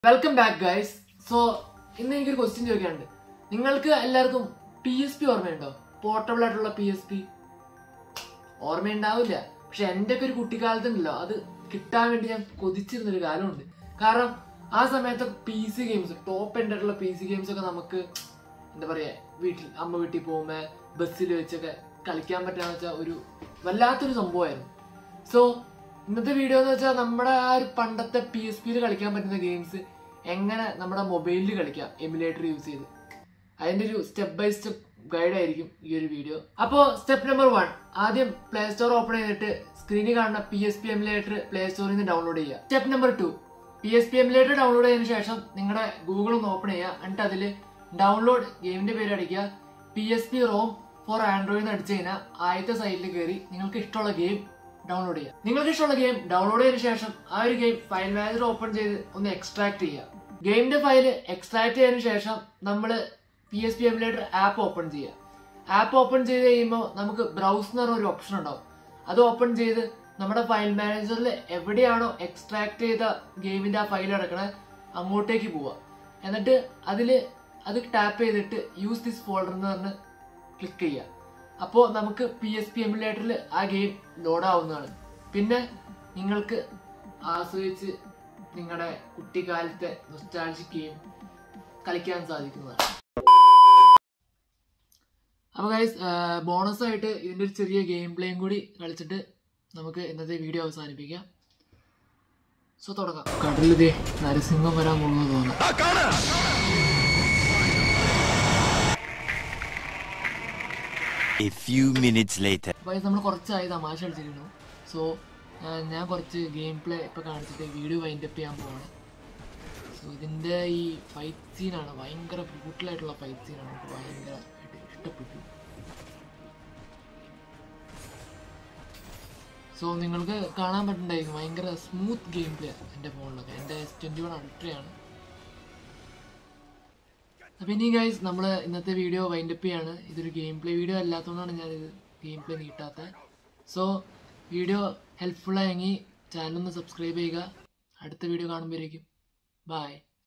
Welcome back guys so ഇന്ന് എനിക്കൊരു question ചോദിക്കാനുണ്ട് നിങ്ങൾക്ക് എല്ലാവർക്കും പി എസ് പി ഓർമ്മയുണ്ടോ പോർട്ടബിൾ ആയിട്ടുള്ള പി എസ് പി ഓർമ്മയുണ്ടാവില്ല പക്ഷെ എൻ്റെ ഒക്കെ ഒരു കുട്ടിക്കാലത്തുണ്ടല്ലോ അത് കിട്ടാൻ വേണ്ടി ഞാൻ കൊതിച്ചിരുന്നൊരു കാലമുണ്ട് കാരണം ആ സമയത്ത് P C games top end ആയിട്ടുള്ള പി സി ഗെയിംസ് ഒക്കെ നമുക്ക് എന്താ പറയാ വീട്ടിൽ അമ്മ വീട്ടിൽ പോകുമ്പോൾ ബസ്സിൽ വെച്ചൊക്കെ കളിക്കാൻ പറ്റാന്ന് വെച്ചാൽ ഒരു വല്ലാത്തൊരു സംഭവമായിരുന്നു സോ ഇന്നത്തെ വീഡിയോ എന്ന് വെച്ചാൽ നമ്മുടെ ആ ഒരു പണ്ടത്തെ പി എസ് പിയിൽ കളിക്കാൻ പറ്റുന്ന ഗെയിംസ് എങ്ങനെ നമ്മുടെ മൊബൈലിൽ കളിക്കാം എമുലേറ്റർ യൂസ് ചെയ്ത് അതിന്റെ ഒരു സ്റ്റെപ്പ് ബൈ സ്റ്റെപ്പ് ഗൈഡ് ആയിരിക്കും ഈ ഒരു വീഡിയോ അപ്പോൾ സ്റ്റെപ്പ് നമ്പർ വൺ ആദ്യം പ്ലേ സ്റ്റോർ ഓപ്പൺ ചെയ്തിട്ട് സ്ക്രീനിൽ കാണുന്ന P S P emulator play സ്റ്റോറിൽ നിന്ന് ഡൗൺലോഡ് ചെയ്യുക step number two P S P emulator download ചെയ്തതിനു ശേഷം നിങ്ങളുടെ ഗൂഗിൾ ഒന്ന് ഓപ്പൺ ചെയ്യുക എന്നിട്ട് അതിൽ ഡൗൺലോഡ് ഗെയിമിന്റെ പേര് അടിക്കുക P S P ROM for Android എന്ന് അടിച്ചു കഴിഞ്ഞാൽ ആദ്യത്തെ സൈറ്റിൽ കയറി നിങ്ങൾക്ക് ഇഷ്ടമുള്ള ഗെയിം ഡൗൺലോഡ് ചെയ്യുക നിങ്ങൾക്ക് ഇഷ്ടമുള്ള ഗെയിം ഡൗൺലോഡ് ചെയ്തതിനു ശേഷം ആ ഒരു ഗെയിം ഫയൽ മാനേജർ ഓപ്പൺ ചെയ്ത് ഒന്ന് എക്സ്ട്രാക്ട് ചെയ്യുക ഗെയിമിന്റെ ഫയൽ എക്സ്ട്രാക്ട് ചെയ്തതിനു ശേഷം നമ്മൾ P S P emulator app open ചെയ്യുക ആപ്പ് ഓപ്പൺ ചെയ്ത് കഴിയുമ്പോൾ നമുക്ക് ബ്രൗസ് എന്ന് പറഞ്ഞ ഒരു ഓപ്ഷൻ ഉണ്ടാവും അത് ഓപ്പൺ ചെയ്ത് നമ്മുടെ ഫയൽ മാനേജറിൽ എവിടെയാണോ എക്സ്ട്രാക്ട് ചെയ്ത ഗെയിമിന്റെ ആ ഫയൽ കിടക്കണേ അങ്ങോട്ടേക്ക് പോവുക എന്നിട്ട് അതിൽ അത് ടാപ്പ് ചെയ്തിട്ട് യൂസ് ദിസ് ഫോൾഡർ എന്ന് പറഞ്ഞ് ക്ലിക്ക് ചെയ്യുക അപ്പോൾ നമുക്ക് പി എസ് പി എമുലേറ്ററിൽ ആ ഗെയിം ലോഡ് ആവുന്നതാണ് പിന്നെ നിങ്ങൾക്ക് ആസ്വദിച്ച് നിങ്ങളുടെ കുട്ടിക്കാലത്തെ നൊസ്റ്റാൾജിക് ഗെയിം കളിക്കാൻ സാധിക്കുന്നതാണ് അപ്പോൾ ഗൈസ് ബോണസ് ആയിട്ട് ഇതിൻ്റെ ഒരു ചെറിയ ഗെയിം പ്ലേയും കൂടി കളിച്ചിട്ട് നമുക്ക് ഇന്നത്തെ വീഡിയോ അവസാനിപ്പിക്കാം സോ തുടങ്ങാം കടലിതേ നരസിംഹം വരാൻ പോകുന്നത് തോന്നുന്നു A few minutes later. അപ്പോൾ നമ്മൾ കുറച്ചായി തമാശ കളിച്ചിരുന്നു സോ ഞാൻ കുറച്ച് ഗെയിം പ്ലേ ഇപ്പോൾ കാണിച്ചിട്ട് വീഡിയോ വൈൻഡ് അപ്പ് ചെയ്യാൻ പോവാണ് സോ ഇതിൻ്റെ ഈ ഫൈറ്റ് സീനാണ് ഭയങ്കര ബ്യൂട്ടിലായിട്ടുള്ള ഫൈറ്റ് സീനാണ് എനിക്ക് ഭയങ്കരമായിട്ട് ഇഷ്ടപ്പെട്ടു സോ നിങ്ങൾക്ക് കാണാൻ പറ്റുന്നുണ്ടായിരിക്കും ഭയങ്കര സ്മൂത്ത് ഗെയിം പ്ലേ എൻ്റെ ഫോണിലൊക്കെ എൻ്റെ എസ് ട്വൻറ്റി വൺ അൾട്രയാണ് അപ്പോൾ ഇനി ഗൈസ് നമ്മൾ ഇന്നത്തെ വീഡിയോ വൈൻഡ് അപ്പ് ചെയ്യാണ് ഇതൊരു ഗെയിം പ്ലേ വീഡിയോ അല്ലാത്തതുകൊണ്ടാണ് ഞാനിത് ഗെയിം പ്ലേ നീട്ടാത്തത് സോ വീഡിയോ ഹെൽപ്ഫുൾ ആയെങ്കിൽ ചാനൽ ഒന്ന് സബ്സ്ക്രൈബ് ചെയ്യുക അടുത്ത വീഡിയോ കാണുമ്പോഴേക്കും ബൈ